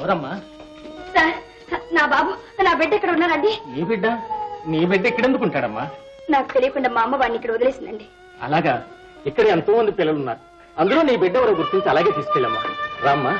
ఎవరమ్మా సార్ నా బాబు నా బిడ్డ ఇక్కడ ఉన్నారండి నీ బిడ్డ నీ బిడ్డ ఎక్కడెందుకుంటాడమ్మా నాకు తెలియకుండా మా అమ్మ వాడిని ఇక్కడ వదిలేసిందండి అలాగా ఇక్కడ ఎంతో మంది పిల్లలు ఉన్నారు అందులో నీ బిడ్డ ఎవరో గుర్తించి అలాగే తీసుకెళ్ళమ్మా రామ్మా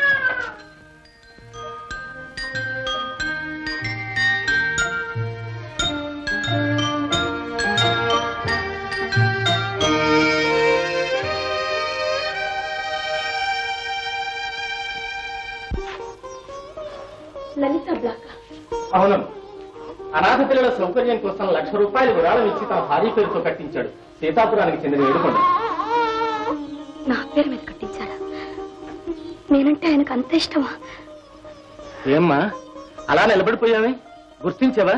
లలిత బ్లాక్ అవునమ్మా అనాథ పిల్లల సౌకర్యం కోసం లక్ష రూపాయలు విరాళం ఇచ్చి తన భార్య పేరుతో కట్టించాడు సీతాపురానికి చెందిన ఏడుకొండ నా పేరు మీద కట్టించాడా నేనంటే ఆయనకు అంత ఇష్టమా ఏమ్మా అలా నిలబడిపోయావే గుర్తించావా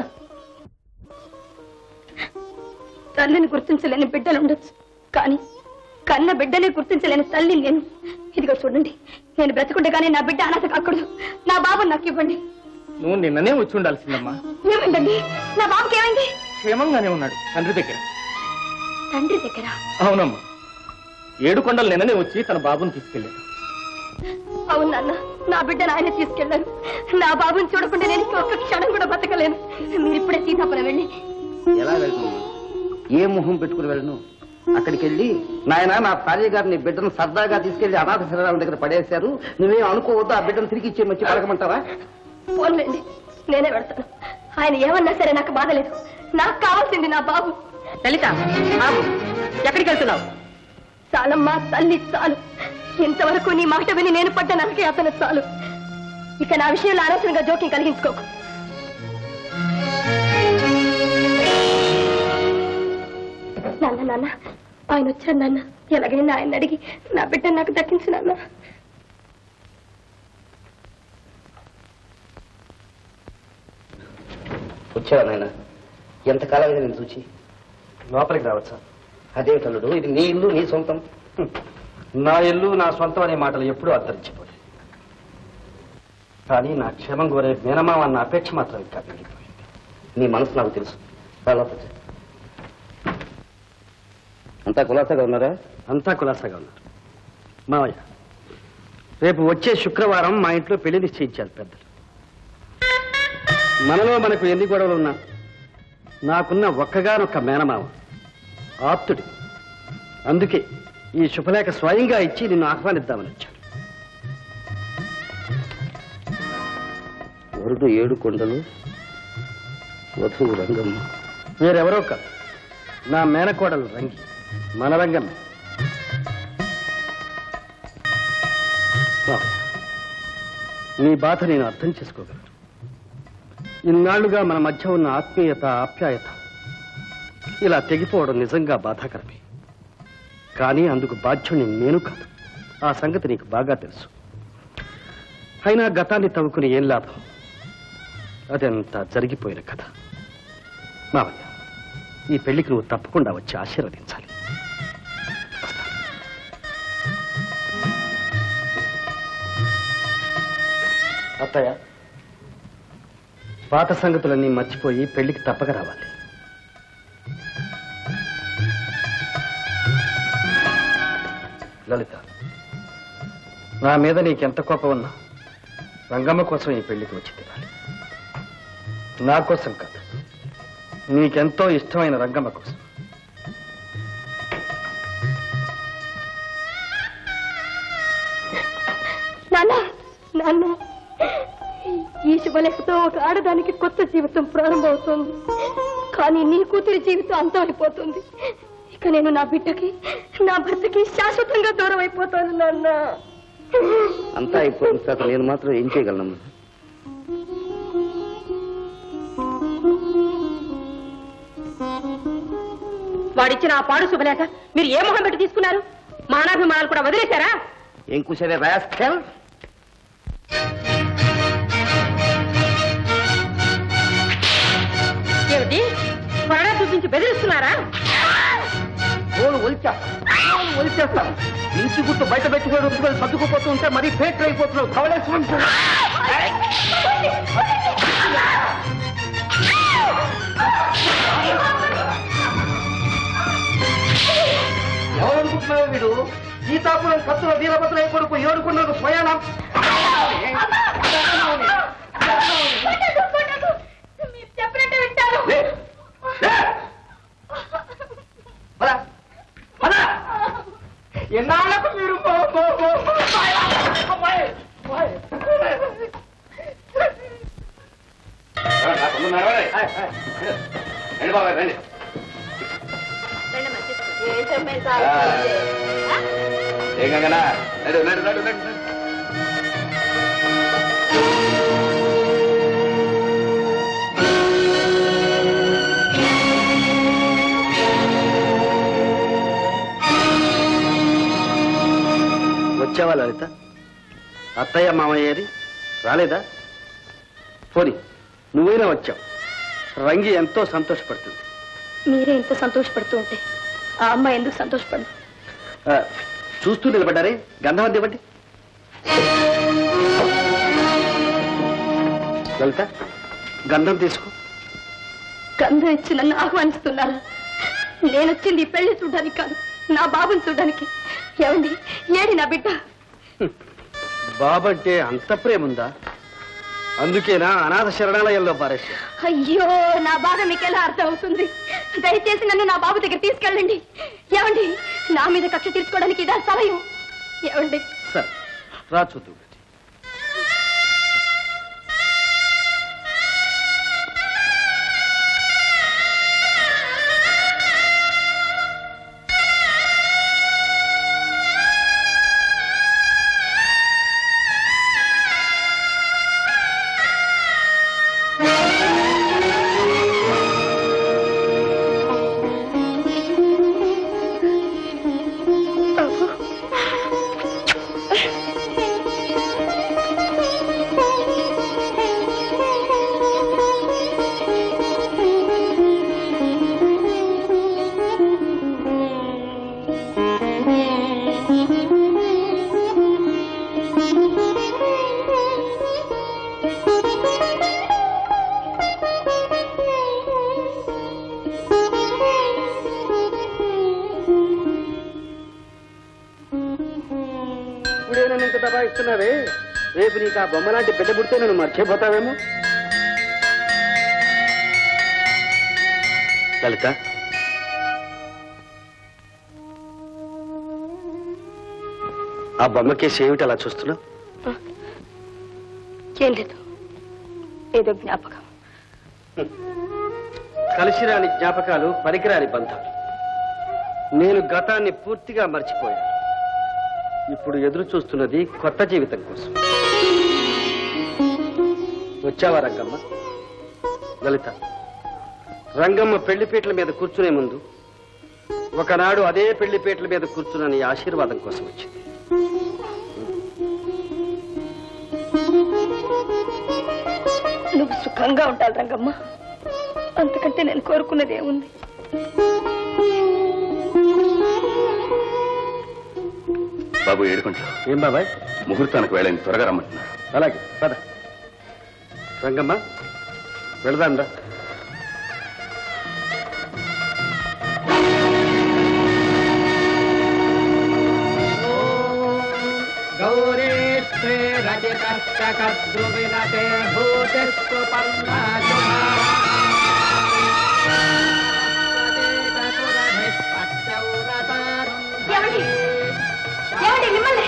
తల్లిని గుర్తించలేని బిడ్డలు ఉండొచ్చు కానీ కన్న బిడ్డనే గుర్తించలేని తల్లి నేను ఇదిగో చూడండి నేను బ్రతకుండగానే నా బిడ్డ అనాథ కాకూడదు నా బాబు నాకు ఇవ్వండి నువ్వు నిన్ననే వచ్చి ఉండాల్సిందమ్మా ఏమైందండి నా బాబుకి ఏమైంది క్షేమంగానే ఉన్నాడు తండ్రి దగ్గర తండ్రి దగ్గర అవునమ్మా ఏడు కొండలు నిన్ననే వచ్చి తన బాబుని తీసుకెళ్ళాడు అవును నాన్న నా బిడ్డను ఆయన తీసుకెళ్లారు నా బాబుని చూడకుండా నేను ఇంక ఒక్క క్షణం కూడా బతకలేను మీరు ఇప్పుడే సీతాపురం వెళ్ళి ఎలా వెళ్తున్నావు ఏ మొహం పెట్టుకుని వెళ్ళను అక్కడికి వెళ్ళి నాయన నా భార్య గారిని బిడ్డను సరదాగా తీసుకెళ్లి అనాథ శరీరాల దగ్గర పడేశారు నువ్వేం అనుకోవద్దు ఆ బిడ్డను తిరిగి ఇచ్చే వచ్చి పడకమంటావా పోన్లేండి నేనే వెళ్తాను ఆయన ఏమన్నా సరే నాకు బాధ లేదు నాకు కావాల్సింది నా బాబు లలిత ఆగు. ఎక్కడికి వెళ్తున్నావు చాలమ్మా తల్లి చాలు ఇంతవరకు నీ మాట విని నేను పడ్డ నరకే అతను చాలు ఇక నా విషయంలో అనవసరంగా జోక్యం కలిగించుకోకు నాన్న నాన్న ఆయన వచ్చాడు నాన్న ఎలాగైనా ఆయన అడిగి నా బిడ్డ నాకు దక్కించు నాన్న వచ్చావా నాయన ఎంతకాలంగా నేను చూచి లోపలికి రావచ్చా అదే తల్లుడు ఇది నీ ఇల్లు నీ సొంతం నా ఇల్లు నా సొంతం అనే మాటలు ఎప్పుడూ అంతరించిపోయాయి కానీ నా క్షేమం కోరే మేనమామ అన్న అపేక్ష మాత్రం ఇంకా మిగిలిపోయింది నీ మనసు నాకు తెలుసు రా లోపలికి. అంతా కులాసాగా ఉన్నారా అంతా కులాసాగా ఉన్నారు మావయ్య రేపు వచ్చే శుక్రవారం మా ఇంట్లో పెళ్లి నిశ్చయించారు పెద్దలు మనలో మనకు ఎన్ని గొడవలు ఉన్నా నాకున్న ఒక్కగానొక్క మేనమామ ఆప్తుడి అందుకే ఈ శుభలేఖ స్వయంగా ఇచ్చి నిన్ను ఆహ్వానిద్దామని వచ్చాడు వరుడు ఏడు కొండలు వధువు రంగమ్మ వేరెవరో కాదు నా మేనకోడలు రంగి మన రంగమ్మ బావ, నీ బాధ నేను అర్థం చేసుకోగలను ఇన్నాళ్లుగా మన మధ్య ఉన్న ఆత్మీయత ఆప్యాయత ఇలా తెగిపోవడం నిజంగా బాధాకరమే కానీ అందుకు బాధ్యుని నేను కాదు ఆ సంగతి నీకు బాగా తెలుసు అయినా గతాన్ని తవ్వుకుని ఏం లాభం అదంతా జరిగిపోయిన కథ మావయ్య ఈ పెళ్లికి నువ్వు తప్పకుండా వచ్చి ఆశీర్వదించాలి అత్తయ్య పాత సంగతులన్నీ మర్చిపోయి పెళ్లికి తప్పక రావాలి లలిత నా మీద నీకెంత కోపం ఉన్నా రంగమ్మ కోసం ఈ పెళ్లికి వచ్చి తినాలి నా కోసం కాదు నీకెంతో ఇష్టమైన రంగమ్మ కోసం నాన్న నాన్న ఈ శుభలేఖతో ఒక ఆడదానికి కొత్త జీవితం ప్రారంభమవుతుంది కానీ నీ కూతురి జీవితం అంతమైపోతుంది ఇక నేను నా బిడ్డకి నా భర్తకి శాశ్వతంగా దూరం అయిపోతాను నాన్న అంతా అయిపోయిన తర్వాత నేను మాత్రం ఏం చేయగలనమ్మా వాడిచ్చిన ఆ పాడు శుభలేఖ మీరు ఏ మొహం పెట్టి తీసుకున్నారు మానాభిమానాలు కూడా వదిలేశారా ఏం కూర్చోవే రాస్కెల్ ఏమిటి కొరడా చూపించి బెదిరిస్తున్నారా ఓలు ఒలిచా ఓలు ఒలిచేస్తాను ఇంటి గుట్టు బయట పెట్టుకొని రుద్దుకొని సర్దుకుపోతూ ఉంటే మరీ ఫేక్ అయిపోతున్నావు కవలేసుకుంటూ ఎవరనుకుంటున్నావు వీడు సీతాపురం కత్తుల వీరభద్రయ్య కొడుకు ఏడుకున్నది పోయానా మీరు చెప్పినట్టు వింటాను లే, లే. పద, పద. ఎన్నాళ్ళకు మీరు పో- పో- పో- పో- అమ్మాయి, అమ్మాయి. రా, రా, తొందర నడవండి. రండి బాబాయ్ రండి ఆ. ఏం గంగనా నడు నడు నడు నడు నడు. వచ్చావా లలిత అత్తయ్య మామయ్యది రాలేదా పోని నువ్వైనా వచ్చావు రంగి ఎంతో సంతోషపడుతుంది మీరే ఇంత సంతోషపడుతూ ఉంటే ఆ అమ్మాయి ఎందుకు సంతోషపడదు ఆ, చూస్తూ నిలబడ్డారే గంధం అంది ఇవ్వండి లలిత గంధం తీసుకో గంధం ఇచ్చి నన్ను ఆహ్వానిస్తున్నారా నేను వచ్చింది ఈ పెళ్లి చూడడానికి కాదు నా బాబుని చూడడానికి ఏమండి ఏడి నా బిడ్డ బాబంటే అంత ప్రేమ ఉందా అందుకేనా అనాథ శరణాలయంలో పారేశా అయ్యో నా బాధ మీకు ఎలా అర్థం అవుతుంది దయచేసి నన్ను నా బాబు దగ్గర తీసుకెళ్ళండి ఏమండి నా మీద కక్ష తీర్చుకోవడానికి ఇదా సమయం ఏమండి సరే రా చూద్దు ఇప్పుడే నన్ను ఇంత దబాయిస్తున్నావే రేపు నీకు ఆ బొమ్మ లాంటి బిడ్డ పుడితే నేను మర్చిపోతావేమో లలిత ఆ బొమ్మకేసి ఏమిటి అలా చూస్తున్నావు ఏం లేదు ఏదో జ్ఞాపకం కలిసి రాని జ్ఞాపకాలు పనికిరాని బంధాలు నేను గతాన్ని పూర్తిగా మర్చిపోయాను ఇప్పుడు ఎదురు చూస్తున్నది కొత్త జీవితం కోసం వచ్చావా రంగమ్మ లలిత రంగమ్మ పెళ్లిపీటల మీద కూర్చునే ముందు ఒకనాడు అదే పెళ్లిపీటల మీద కూర్చున్న నీ ఆశీర్వాదం కోసం వచ్చింది నువ్వు సుఖంగా ఉండాలి రంగమ్మ అంతకంటే నేను కోరుకున్నది ఏముంది బాబు ఏడుకుంటా ఏం బాబాయ్ ముహూర్తానికి వెళ్ళండి త్వరగా రమ్మంటున్నారు అలాగే పద రంగమ్మ వెళదాం రా గౌరీశ్రీ రజికర్షకద్రువినతే భూతిస్తు ఏమండి ఏమండి మిమ్మల్ని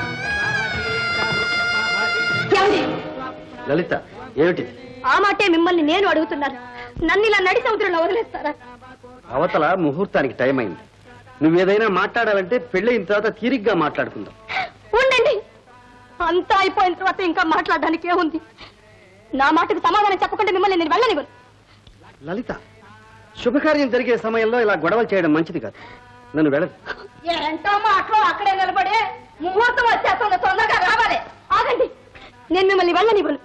ఏమండి లలిత ఏమిటిది ఆ మాటే మిమ్మల్ని నేను అడుగుతున్నాను నన్ను ఇలా నడి సముద్రంలో వదిలేస్తారా అవతల ముహూర్తానికి టైం అయింది నువ్వేదైనా మాట్లాడాలంటే పెళ్ళయిన తర్వాత తీరిగ్గా మాట్లాడుకుందాం ఉండండి అంతా అయిపోయిన తర్వాత ఇంకా మాట్లాడడానికి ఏముంది నా మాటకు సమాధానం చెప్పకుండా మిమ్మల్ని నేను వెళ్ళనివ్వను లలిత శుభకార్యం జరిగే సమయంలో ఇలా గొడవలు చేయడం మంచిది కాదు నన్ను వెళ్ళదు ఏంటో మాటలో అక్కడే నిలబడే ముహూర్తం వచ్చేస్తుంది తొందరగా రావాలి ఆగండి నేను మిమ్మల్ని వెళ్ళనివ్వను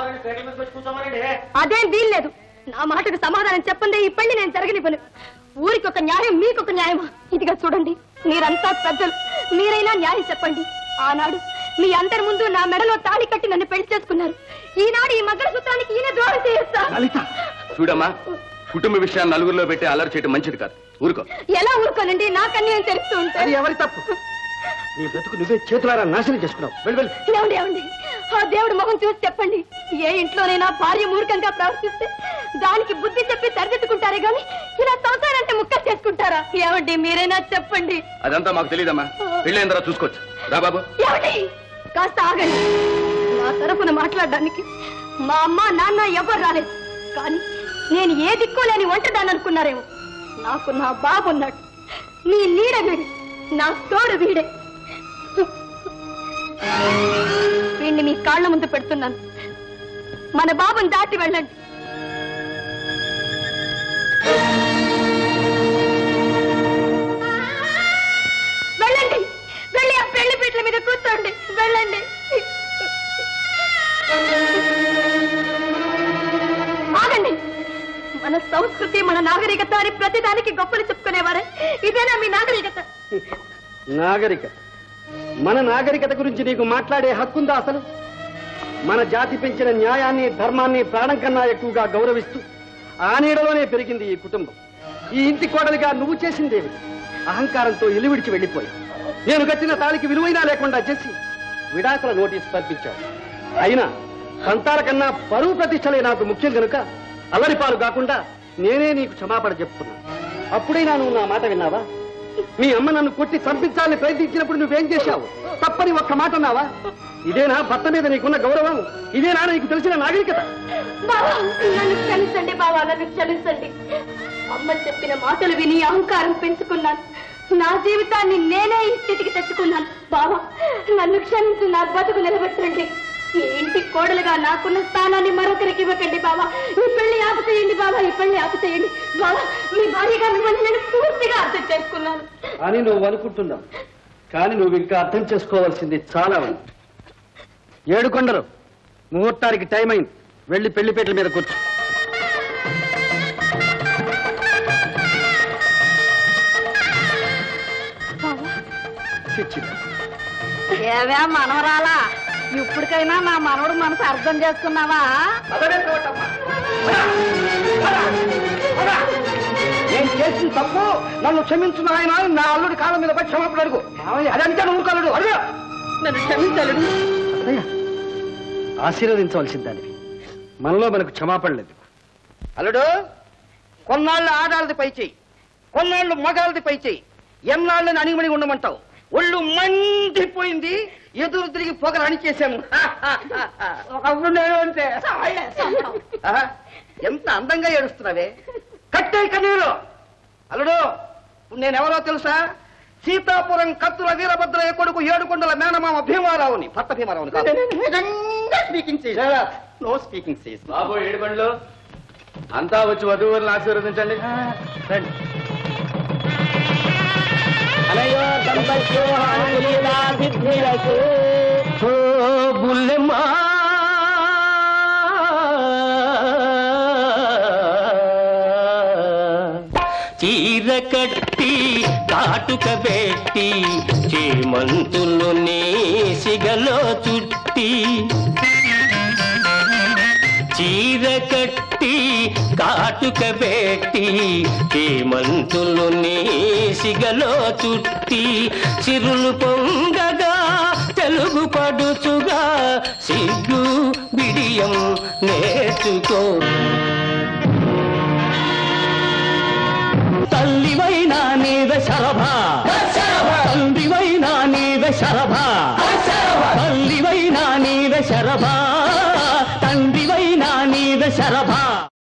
అదేం వీల్లేదు నా మాటకు సమాధానం చెప్పండి ఈ పెళ్లి నేను జరగనివ్వను ఊరికి ఒక న్యాయం మీకొక న్యాయమా ఇదిగా చూడండి మీరంతా పెద్దలు మీరైనా న్యాయం చెప్పండి ఆనాడు మీ అందరి ముందు నా మెడలో తాళి కట్టి నన్ను పెళ్లి చేసుకున్నారు ఈనాడు ఈ మగర సూత్రానికి ఈయన ద్రోహం చేస్తా లలిత చూడమ్మా కుటుంబ విషయాన్ని నలుగురిలో పెట్టి అల్లరి చేయడం మంచిది కాదు ఊరుకో ఎలా ఊరుకోనండి నా కన్యం తెలుస్తూ అది ఉంటాయి ఎవరి తప్పు నీ బ్రతుకు నువ్వే చేతులారా నాశనం చేసుకున్నావు వెళ్ళి వెళ్ళి ఏమండి ఏమండి ఆ దేవుడి మొహం చూసి చెప్పండి ఏ ఇంట్లోనైనా భార్య మూర్ఖంగా ప్రవర్తిస్తే దానికి బుద్ధి చెప్పి సరిదిద్దుకుంటారే గాని ఇలా సంసారంటే ముక్కలు చేసుకుంటారా ఏమండి మీరైనా చెప్పండి అదంతా మాకు తెలియదమ్మా పెళ్ళైన తర్వాత చూసుకోవచ్చు రా బాబు ఏమండి కాస్త ఆగండి నా తరఫున మాట్లాడడానికి మా అమ్మ నాన్న ఎవరు రాలేదు కానీ నేను ఏ దిక్కు లేని ఒంటదాన్ని అనుకున్నారేమో నాకు నా బాబు ఉన్నాడు మీ నీడ వీడి నా తోడు వీడే వీడిని మీ కాళ్ళ ముందు పెడుతున్నాను మన బాబుని దాటి వెళ్ళండి వెళ్ళండి వెళ్ళి ఆ పెళ్లి పీటల మీద కూర్చోండి వెళ్ళండి ఆగండి మన సంస్కృతి మన నాగరికత అని ప్రతిదానికి గొప్పలు చెప్పుకునేవారే ఇదేనా మీ నాగరికత నాగరికత మన నాగరికత గురించి నీకు మాట్లాడే హక్కుందా అసలు మన జాతి పెంచిన న్యాయాన్ని ధర్మాన్ని ప్రాణం కన్నా ఎక్కువగా గౌరవిస్తూ ఆ నీడలోనే పెరిగింది ఈ కుటుంబం ఈ ఇంటి కోడలిగా నువ్వు చేసిందేమి అహంకారంతో ఇల్లు విడిచి వెళ్ళిపోయి నేను కట్టిన తాళికి విలువైనా లేకుండా చేసి విడాకుల నోటీస్ పంపించాడు అయినా సంతాల కన్నా పరువు ప్రతిష్టలే నాకు ముఖ్యం కనుక అల్లరిపాలు కాకుండా నేనే నీకు క్షమాపణ చెప్తున్నా అప్పుడైనా నువ్వు నా మాట విన్నావా మీ అమ్మ నన్ను కొట్టి చంపించాలని ప్రయత్నించినప్పుడు నువ్వేం చేశావు తప్పని ఒక్క మాట అన్నావా ఇదేనా భర్త మీద నీకున్న గౌరవం ఇదేనా నీకు తెలిసిన నాగరికత బావా నన్ను క్షమించండి బావా నన్ను క్షమించండి అమ్మ చెప్పిన మాటలు విని అహంకారం పెంచుకున్నాను నా జీవితాన్ని నేనే ఈ స్థితికి తెచ్చుకున్నాను బావా నన్ను క్షమించి నా బతుకు నిలబెట్టండి ఈ ఇంటి కోడలుగా నాకున్న స్థానాన్ని మరొకరికి ఇవ్వకండి బావా ఈ పెళ్లి ఆపు చేయండి బావా ఈ పెళ్లి ఆపు చేయండి బావా మీ భార్యగా మిమ్మల్ని నేను పూర్తిగా అర్థం చేసుకున్నాను అని నువ్వు అనుకుంటున్నావు కానీ నువ్వు ఇంకా అర్థం చేసుకోవాల్సింది చాలా ఉంది ఏడుకొండలు ముహూర్తానికి టైం అయింది వెళ్ళి పెళ్లిపేటల మీద కూర్చో చిచ్చి. ఏవే మనవరాలా ఇప్పటికైనా నా మనవడు మనసు అర్థం చేసుకున్నావా నేను చేసిన తప్పు నన్ను క్షమించిన ఆయన నా అల్లుడి కాళ్ళ మీద పడి క్షమాపణ అడుగు మామయ్య, అదంతా నువ్వు కలడు అడుగు నన్ను క్షమించలుడు అత్తయ్య, ఆశీర్వదించవలసిన దానివి మనలో మనకు క్షమాపణ లేదు అల్లుడు కొన్నాళ్ళు ఆడాలది పై చెయ్యి కొన్నాళ్ళు మగాలది పై చెయ్యి ఎన్నాళ్ళని అణిగిమణి ఉండమంటావు ఒళ్ళు మండిపోయింది ఎదురు తిరిగి పొగలు అణిచేశాము ఒకప్పుడు నేను అంతే ఆహా, ఎంత అందంగా ఏడుస్తున్నావే కట్టే కన్నీరు అల్లుడు ఇప్పుడు నేనెవరో తెలుసా సీతాపురం కత్తుల వీరభద్రయ్య కొడుకు ఏడుకొండల మేనమామ భీమారావుని భర్త భీమారావుని కాదు నిజంగా స్పీకింగ్ నో స్పీకింగ్ సీస్ బాబు ఏడుబండ్లు అంతా వచ్చి వధువులను ఆశీర్వదించండి రండి చీర కట్టి కాటుక పెట్టి చేమంతులు సిగలో చుట్టి చీర కట్టి కాటుక పెట్టి చేమంతులు సిగలో చుట్టి చిరులు పొంగగా తెలుగు పడుచుగా సిగ్గు బిడియం నేర్చుకో తల్లివైనా నీద శరభ తండ్రివైనా నీద శరభ తల్లివైనా నీద శరభ తండ్రివైనా నీద శరభ